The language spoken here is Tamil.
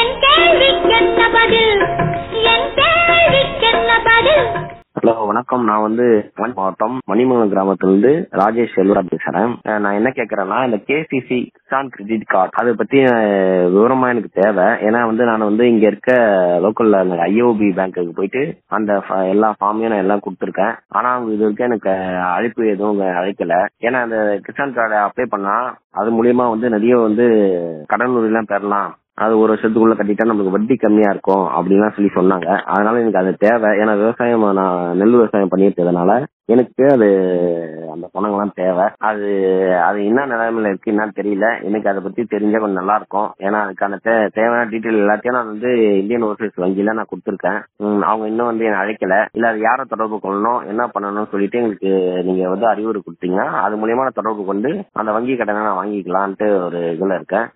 என் கேள்விக்கென்ன பதில் என் கேள்விக்கென்ன பதில் ஹலோ வணக்கம் நான் வந்து மண் மாவட்டம் மணிமங்கலம் கிராமத்திலிருந்து ராஜேஷ் செல்வரா பேசுறேன் அஹ் நான் என்ன கேக்குறேன்னா இந்த கேசிசி கிசான் கிரெடிட் கார்டு அதை பத்தி அஹ், விவரமா எனக்கு தேவை ஏன்னா வந்து நான் வந்து இங்க இருக்க லோக்கல்ல ஐஓபி பேங்க்குக்கு போயிட்டு அந்த ஃப- எல்லா ஃபார்மையும் நான் எல்லாம் கொடுத்துருக்கேன் ஆனா அவங்க இது வரைக்கும் எனக்கு அழைப்பு எதுவும் அவங்க அழைக்கல ஏன்னா அந்த கிசான் கார்டை அப்ளை பண்ணா அது மூலியமா வந்து நிறைய வந்து கடன் உதவிலாம் பெறலாம் அது ஒரு வருஷத்துக்குள்ள கட்டிட்டா நம்மளுக்கு வட்டி கம்மியா இருக்கும் அப்படின்லாம் சொல்லி சொன்னாங்க அதனால எனக்கு அது தேவை ஏன்னா விவசாயம் நான் நெல் விவசாயம் பண்ணிட்டு இருக்கறதுனால எனக்கு அது அந்த பணங்கள்லாம் தேவை அது அது என்ன நிலைமையில இருக்கு என்னன்னு தெரியல எனக்கு அதை பத்தி தெரிஞ்சா கொஞ்சம் நல்லா இருக்கும் ஏன்னா அதுக்கான தே- தேவையான டீட்டெயில் எல்லாத்தையும் நான் வந்து இந்தியன் ஓவர்சீஸ் வங்கியில நான் கொடுத்துருக்கேன் ம், அவங்க இன்னும் வந்து என்னை அழைக்கல இல்ல அது யாரை தொடர்பு கொள்ளணும் என்ன பண்ணணும்னு சொல்லிட்டு எங்களுக்கு நீங்க வந்து அறிவுரை கொடுத்தீங்கன்னா அது மூலியமா நான் தொடர்பு கொண்டு அந்த வங்கி கடனை நான் வாங்கிக்கலான்ட்டு ஒரு இதுல இருக்கேன்